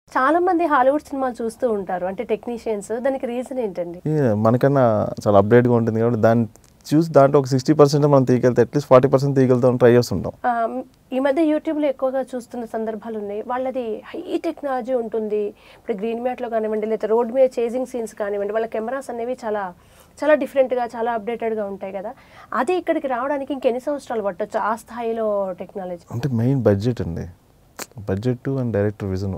చాలా మంది హాలీవుడ్ సినిమాలు చూస్తూ ఉంటారు అంటే టెక్నీషియన్స్ దానికి రీజన్ ఏంటండి ఈ మనకన్నా చాలా అప్డేట్గా ఉంటుంది కాబట్టి దాన్ని చూసి దాంట్లో ఒక సిక్స్టీ పర్సెంట్ మనం తీయగలితే అట్లీస్ట్ ఫార్టీ పర్సెంట్ తీయగలుగుతాం ట్రై చేస్తుంటాం ఆ, ఈ మధ్య యూట్యూబ్లో ఎక్కువగా చూస్తున్న సందర్భాలు ఉన్నాయి వాళ్ళది హై టెక్నాలజీ ఉంటుంది ఇప్పుడు గ్రీన్ మ్యాట్లో కానివ్వండి లేదా రోడ్ మీద చేజింగ్ సీన్స్ కానివ్వండి వాళ్ళ కెమెరాస్ అనేవి చాలా చాలా డిఫరెంట్గా చాలా అప్డేటెడ్గా ఉంటాయి కదా అది ఇక్కడికి రావడానికి ఇంకెన్ని సంవత్సరాలు పట్టొచ్చు ఆ స్థాయిలో టెక్నాలజీ అంటే మెయిన్ బడ్జెట్ అండి budget and director vision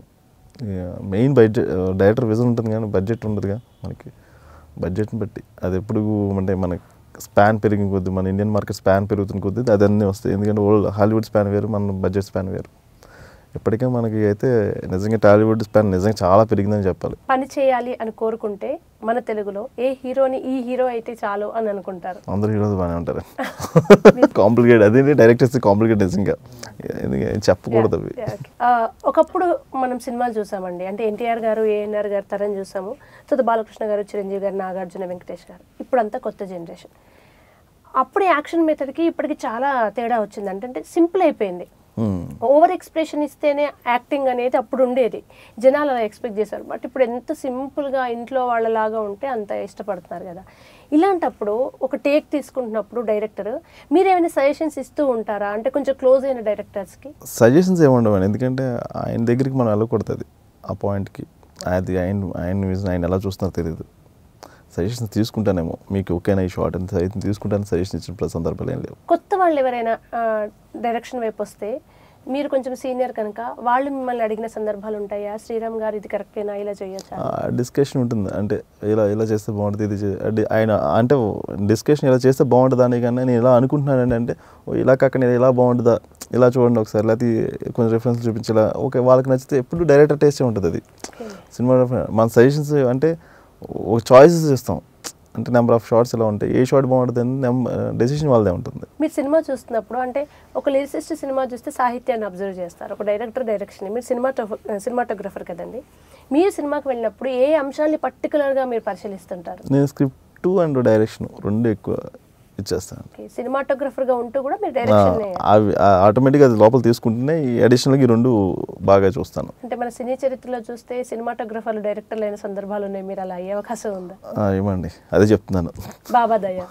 main budget director vision ఉంటుంది కానీ బడ్జెట్ ఉండదుగా మనకి బడ్జెట్ని బట్టి అది ఎప్పుడు అంటే మనకి స్పాన్ పెరిగిన కొద్దీ మన ఇండియన్ మార్కెట్ స్పాన్ పెరుగుతున్న కొద్దీ అది అన్నీ వస్తాయి ఎందుకంటే ఓల్డ్ హాలీవుడ్ స్పాన్ వేరు మన బడ్జెట్ స్పాన్ వేరు ఇప్పటికే మనకి అయితే నిజంగా టాలీవుడ్ స్పాన్ నిజంగా చాలా పెరిగిందని చెప్పాలి పని చేయాలి అని కోరుకుంటే మన తెలుగులో ఏ హీరోని ఈ హీరో అయితే చాలు అని అనుకుంటారు అందరూ హీరోస్ బాగానే ఉంటారు కాంప్లికేట్ అదే డైరెక్టర్స్ కాంప్లికేట్ నిజంగా ఎందుకంటే చెప్పకూడదు అవి Yeah, okay. ఆ, ఒకప్పుడు మనం సినిమాలు చూసామండి అంటే ఎన్టీఆర్ గారు ఏఎన్ఆర్ గారు తరం చూసాము తర్వాత బాలకృష్ణ గారు చిరంజీవి గారు నాగార్జున వెంకటేష్ గారు ఇప్పుడు అంతా కొత్త జనరేషన్ అప్పుడు యాక్షన్ మెథడ్కి ఇప్పటికి చాలా తేడా వచ్చింది అంటే అంటే సింపుల్ అయిపోయింది Hmm. ఓవర్ ఎక్స్ప్రెషన్ ఇస్తేనే యాక్టింగ్ అనేది అప్పుడు ఉండేది జనాలు అలా ఎక్స్పెక్ట్ చేశారు బట్ ఇప్పుడు ఎంత సింపుల్గా ఇంట్లో వాళ్ళలాగా ఉంటే అంత ఇష్టపడుతున్నారు కదా ఇలాంటప్పుడు ఒక టేక్ తీసుకుంటున్నప్పుడు డైరెక్టర్ మీరేమైనా సజెషన్స్ ఇస్తూ ఉంటారా అంటే కొంచెం క్లోజ్ అయిన డైరెక్టర్స్కి సజెషన్స్ ఏముండవండి ఎందుకంటే ఆయన దగ్గరికి మనం వెళ్ళకూడదు అది ఆ పాయింట్కి అది ఆయన ఆయన విజన్ ఆయన ఎలా చూస్తున్నారో తెలియదు సజెషన్స్ తీసుకుంటానేమో మీకు ఓకేనా ఈ షార్ట్ అని సజెషన్ తీసుకుంటాను సజెషన్ ఇచ్చిన సందర్భాలు ఏం లేవు కొత్త వాళ్ళు ఎవరైనా డైరెక్షన్ వైపు వస్తే మీరు కొంచెం సీనియర్ కనుక వాళ్ళు మిమ్మల్ని అడిగిన సందర్భాలు ఉంటాయా శ్రీరామ్ గారు ఇది కరెక్టేనా ఇలా చేయొచ్చా డిస్కషన్ ఉంటుంది అంటే ఇలా ఇలా చేస్తే బాగుంటుంది ఇది చే- అది ఆయన అంటే డిస్కషన్ ఇలా చేస్తే బాగుంటుంది అని కానీ నేను ఇలా అనుకుంటున్నానండి అంటే "ఓ, ఇలా కాక నేను ఇలా బాగుంటుందా ఇలా చూడండి ఒకసారి లేకపోతే కొంచెం రిఫరెన్స్ చూపించేలా ఓకే వాళ్ళకి నచ్చితే ఎప్పుడు డైరెక్టర్ టేస్టే ఉంటుంది అది సినిమా మన సజెషన్స్ అంటే ఒక చాయిసెస్ ఇస్తాం అంటే నెంబర్ ఆఫ్ షార్ట్స్ ఇలా ఉంటాయి ఏ షార్ట్ బాగుంటుంది అని డెసిషన్ వాళ్ళదే ఉంటుంది మీరు సినిమా చూస్తున్నప్పుడు అంటే ఒక లిరిసిస్ట్ సినిమా చూస్తే సాహిత్యాన్ని అబ్జర్వ్ చేస్తారు ఒక డైరెక్టర్ డైరెక్షన్ మీరు సినిమాటో సినిమాటోగ్రఫర్ కదండి మీరు సినిమాకి వెళ్ళినప్పుడు ఏ అంశాన్ని పర్టికులర్గా మీరు పరిశీలిస్తుంటారు నేను స్క్రిప్ట్ అండ్ డైరెక్షన్ రెండు ఎక్కువ ఇచ్చేస్తాను ఓకే సినిమాటోగ్రఫర్గా ఉంటూ కూడా మీరు డైరెక్షన్ అవి ఆటోమేటిక్గా అది లోపల తీసుకుంటేనే ఈ అడిషనల్గా ఈ రెండు బాగా చూస్తాను అంటే మన సినీ చరిత్రలో చూస్తే సినిమాటోగ్రఫర్లు డైరెక్టర్లు అయిన సందర్భాలు ఉన్నాయి మీరు అలా అయ్యే అవకాశం ఉందా ఆ, ఇవ్వండి అదే చెప్తున్నాను బాబా దయ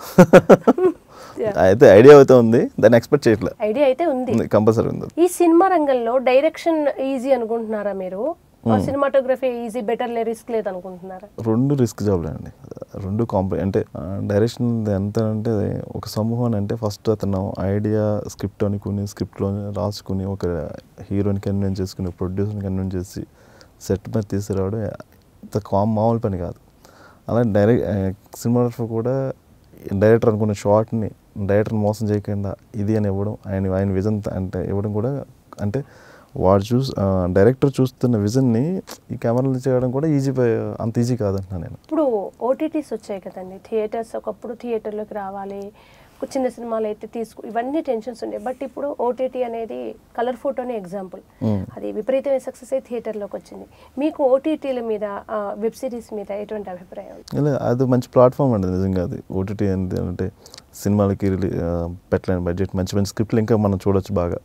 అయితే ఐడియా అయితే ఉంది దాన్ని ఎక్స్పెక్ట్ చేయట్లే ఐడియా అయితే ఉంది కంపల్సరీ ఉంది ఈ సినిమా రంగంలో డైరెక్షన్ ఈజీ అనుకుంటున్నారా మీరు సినిమాటోగ్రఫీ ఈజీ బెటర్ రిస్క్ లేదు అనుకుంటున్నారా రెండు రిస్క్ జాబ్లే అండి రెండు కాంప్లీ అంటే డైరెక్షన్ ఎంత అంటే ఒక సమూహం అంటే ఫస్ట్ అతను ఐడియా స్క్రిప్ట్ అనుకుని స్క్రిప్ట్లో రాసుకుని ఒక హీరోని కన్విన్స్ చేసుకుని ప్రొడ్యూసర్ని కన్విన్స్ చేసి సెట్ మీద తీసుకురావడం ఇంత కామ్ మామూలు పని కాదు అలా డైరెక్ట్ సినిమాగ్రఫర్ కూడా డైరెక్టర్ అనుకున్న షార్ట్ని డైరెక్టర్ని మోసం చేయకుండా ఇది అని ఇవ్వడం ఆయన ఆయన విజన్ అంటే ఇవ్వడం కూడా అంటే వాడు చూస్ డైరెక్టర్ చూస్తున్న విజన్ని ఈ కెమెరాలు చేయడం కూడా ఈజీ అంత ఈజీ కాదంటున్నాను నేను ఇప్పుడు ఓటీటీస్ వచ్చాయి కదండి థియేటర్స్ ఒకప్పుడు థియేటర్లోకి రావాలి ఒక చిన్న సినిమాలు అయితే తీసుకు ఇవన్నీ టెన్షన్స్ ఉండే బట్ ఇప్పుడు ఓటీటీ అనేది కలర్ ఫోటోనే ఎగ్జాంపుల్ Mm. అది విపరీతమైన సక్సెస్ అయి థియేటర్లోకి వచ్చింది మీకు ఓటీటీల మీద వెబ్ సిరీస్ మీద ఎటువంటి అభిప్రాయం ఇలా అది మంచి ప్లాట్ఫామ్ అండి నిజంగా అది ఓటీటీ అనేది అంటే సినిమాలకి రిలీ ఆ, పెట్టలేని బడ్జెట్ మంచి మంచి స్క్రిప్ట్లు ఇంకా మనం చూడొచ్చు బాగా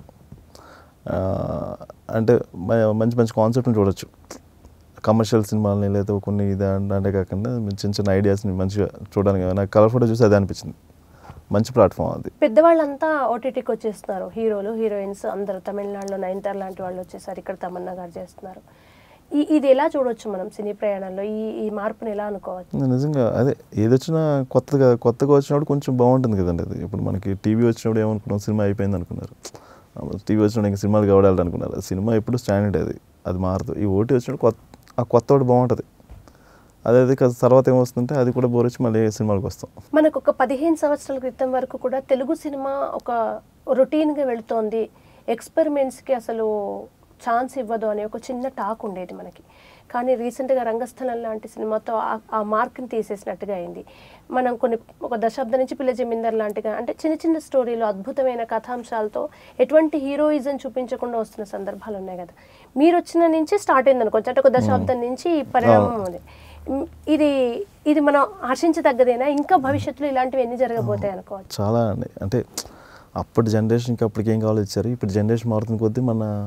ఆ, అంటే మ- మంచి మంచి కాన్సెప్ట్ని చూడొచ్చు కమర్షియల్ సినిమాలని లేదా కొన్ని ఇది అంటే కాకుండా చిన్న చిన్న ఐడియాస్ని మంచిగా చూడడానికి నాకు కలర్ ఫోటో చూసి అదే అనిపించింది మంచి ప్లాట్ఫామ్ అది పెద్దవాళ్ళంతా ఓటీటీకి వచ్చేస్తున్నారు హీరోలు హీరోయిన్స్ అందరూ తమిళనాడులో నయనతార లాంటి వాళ్ళు వచ్చేసారు ఇక్కడ తమన్నా గారు చేస్తున్నారు ఈ ఇది ఎలా చూడొచ్చు మనం సినీ ప్రయాణంలో ఈ ఈ మార్పుని ఎలా అనుకోవచ్చు నిజంగా అదే ఏది వచ్చినా కొత్తగా కొత్తగా వచ్చినప్పుడు కొంచెం బాగుంటుంది కదండి అది ఇప్పుడు మనకి టీవీ వచ్చినప్పుడు ఏమనుకున్నాం సినిమా అయిపోయింది అనుకున్నారు టీవీ వచ్చినప్పుడు ఇంకా సినిమాలు కావడాలి అనుకున్నారు సినిమా ఎప్పుడు స్టాండర్డ్ అది అది మారదు ఈ ఓటీ వచ్చినప్పుడు కొత్త ఆ కొత్త ఒకటి బాగుంటుంది అదే అది కాస్త తర్వాత ఏమొస్తుందంటే అది కూడా బోర్ వచ్చి మళ్ళీ సినిమాలకు వస్తాం మనకు ఒక పదిహేను సంవత్సరాల క్రితం వరకు కూడా తెలుగు సినిమా ఒక రొటీన్గా వెళుతోంది ఎక్స్పెరిమెంట్స్కి అసలు ఛాన్స్ ఇవ్వదు అనే ఒక చిన్న టాక్ ఉండేది మనకి కానీ రీసెంట్గా రంగస్థలం లాంటి సినిమాతో ఆ- ఆ మార్క్ని తీసేసినట్టుగా అయింది మనం కొన్ని ఒక దశాబ్దం నుంచి పిల్ల జమీందర్ లాంటిగా అంటే చిన్న చిన్న స్టోరీలు అద్భుతమైన కథాంశాలతో ఎటువంటి హీరోయిజం చూపించకుండా వస్తున్న సందర్భాలు ఉన్నాయి కదా మీరు వచ్చిన నుంచి స్టార్ట్ అయింది అనుకోవచ్చు అంటే ఒక దశాబ్దం నుంచి ఈ పరిణామం ఉంది మ్, ఇది ఇది మనం ఆశించదగ్గదేనా ఇంకా భవిష్యత్తులో ఇలాంటివి ఎన్ని జరగబోతాయి అనుకోవచ్చు చాలా అండి అంటే అప్పటి జనరేషన్కి అప్పటికి ఏం కావాలో ఇచ్చారు ఇప్పుడు జనరేషన్ మారుతున్న కొద్దీ మన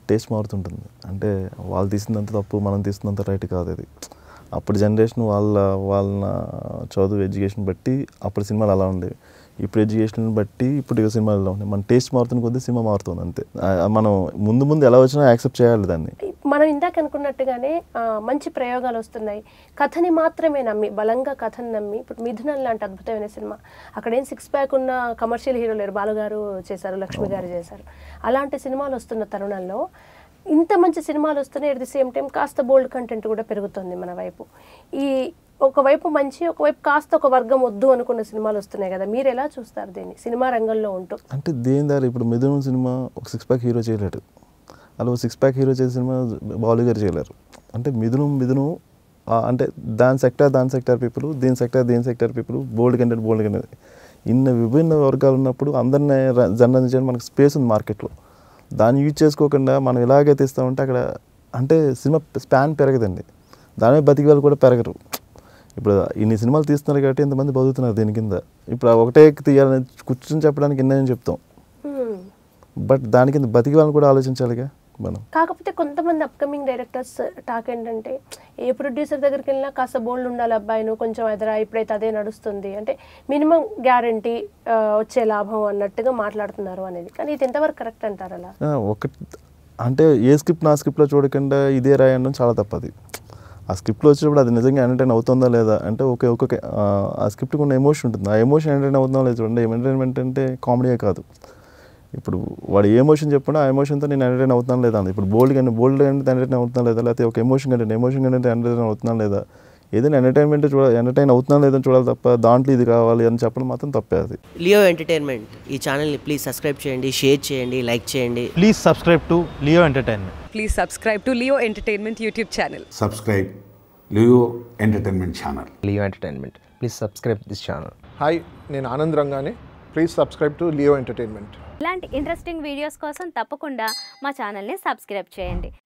టేస్ట్ మారుతుంటుంది అంటే వాళ్ళు తీసినంత తప్పు మనం తీసినంత రైట్ కాదు అది అప్పుడు జనరేషన్ వాళ్ళ వాళ్ళ చదువు ఎడ్యుకేషన్ బట్టి అప్పుడు సినిమాలు అలా ఉండేవి ఇప్పుడు ఎడ్యుకేషన్ బట్టి ఇప్పుడు ఇక సినిమాలు ఎలా ఉన్నాయి మన టేస్ట్ మారుతున్న కొద్దీ సినిమా మారుతుంది అంతే ఆ, మనం ముందు ముందు ఎలా వచ్చినా యాక్సెప్ట్ చేయాలి దాన్ని మనం ఇందాక అనుకున్నట్టుగానే ఆ, మంచి ప్రయోగాలు వస్తున్నాయి కథని మాత్రమే నమ్మి బలంగా కథని నమ్మి ఇప్పుడు మిథునం లాంటి అద్భుతమైన సినిమా అక్కడ ఏం సిక్స్ ప్యాక్ ఉన్న కమర్షియల్ హీరో లేరు బాలుగారు చేశారు లక్ష్మి గారు చేశారు అలాంటి సినిమాలు వస్తున్న తరుణంలో ఇంత మంచి సినిమాలు వస్తున్నాయి ఎట్ ది సేమ్ టైం కాస్త బోల్డ్ కంటెంట్ కూడా పెరుగుతుంది మన వైపు ఈ ఒకవైపు మంచి ఒకవైపు కాస్త ఒక వర్గం వద్దు అనుకున్న సినిమాలు వస్తున్నాయి కదా మీరు ఎలా చూస్తారు దీన్ని సినిమా రంగంలో ఉంటూ అంటే దేని దారి ఇప్పుడు మిథునం సినిమా ఒక సిక్స్ ప్యాక్ హీరో చేయలేడు అలా ఒక సిక్స్ ప్యాక్ హీరో చేసే సినిమా బాలు గారు చేయలేరు అంటే మిథునం మిథునం ఆ, అంటే దాని సెక్టార్ దాని సెక్టార్ పీపుల్ దీని సెక్టార్ దీని sector people bold content bold content ఇన్ని విభిన్న వర్గాలు ఉన్నప్పుడు అందరినీ జనరల్ చేయడానికి మనకు స్పేస్ ఉంది మార్కెట్లో దాన్ని యూజ్ చేసుకోకుండా మనం ఎలాగైతే ఇస్తామంటే అక్కడ అంటే సినిమా స్పాన్ పెరగదండి దాని మీద బతికి వాళ్ళు కూడా పెరగరు ఇప్పుడు ఇన్ని సినిమాలు తీస్తున్నారు కాబట్టి ఎంతమంది బతుకుతున్నారు దీని కింద ఇప్పుడు ఆ ఒకటే తీయాలని కూర్చొని చెప్పడానికి ఎన్నో చెప్తాం Hmm. బట్ దాని కింద బతికి వాళ్ళని కూడా ఆలోచించాలిగా మనం కాకపోతే కొంతమంది అప్కమింగ్ డైరెక్టర్స్ టాక్ ఏంటంటే ఏ ప్రొడ్యూసర్ దగ్గరికి వెళ్ళినా కాస్త బోల్డ్ ఉండాలి అబ్బాయి నువ్వు కొంచెం ఎదరా ఇప్పుడైతే అదే నడుస్తుంది అంటే మినిమం గ్యారంటీ వచ్చే లాభం అన్నట్టుగా మాట్లాడుతున్నారు అనేది కానీ ఇది ఎంతవరకు కరెక్ట్ అంటారు అలా ఆ, ఒక అంటే ఏ స్క్రిప్ట్ నా స్క్రిప్ట్లో చూడకుండా ఇదే రాయడం చాలా తప్పది ఆ స్క్రిప్ట్లో వచ్చినప్పుడు అది నిజంగా ఎంటర్టైన్ అవుతుందా లేదా అంటే ఓకే ఒక్కొక్క ఆ, ఆ స్క్రిప్ట్కి ఉన్న ఎమోషన్ ఉంటుంది ఆ ఎమోషన్ ఎంటర్టైన్ అవుతుందా లేదా చూడండి ఎంటర్టైన్మెంట్ అంటే కామెడీయే కాదు ఇప్పుడు వాడు ఏ ఎమోషన్ చెప్పినా ఆ ఎమోషన్తో నేను ఎంటర్టైన్ అవుతాను లేదా అని ఇప్పుడు బోల్డ్ కానీ బోల్డ్ అంటే ఎంటర్టైన్ అవుతున్నా లేదా లేకపోతే ఒక ఎమోషన్ కంటే ఎమోషన్ కంటే ఎంటర్టైన్ అవుతున్నా లేదా ఏదైనా ఎంటర్టైన్మెంట్ చూడ ఎంటర్టైన్ అవుతున్నా లేదని చూడాలి తప్ప దాంట్లో ఇది కావాలి అని చెప్పడం మాత్రం తప్పే అది లియో ఎంటర్టైన్మెంట్ ఈ ఛానల్ని ప్లీజ్ సబ్స్క్రైబ్ చేయండి షేర్ చేయండి లైక్ చేయండి Please subscribe to Leo Entertainment. Please subscribe to Leo Entertainment YouTube channel. subscribe Leo Entertainment Channel. Leo Entertainment. Please subscribe this channel. Hi నేను ఆనంద్ రంగానే please subscribe to Leo entertainment ఇలాంటి interesting videos కోసం తప్పకుండా మా ఛానల్ని subscribe చేయండి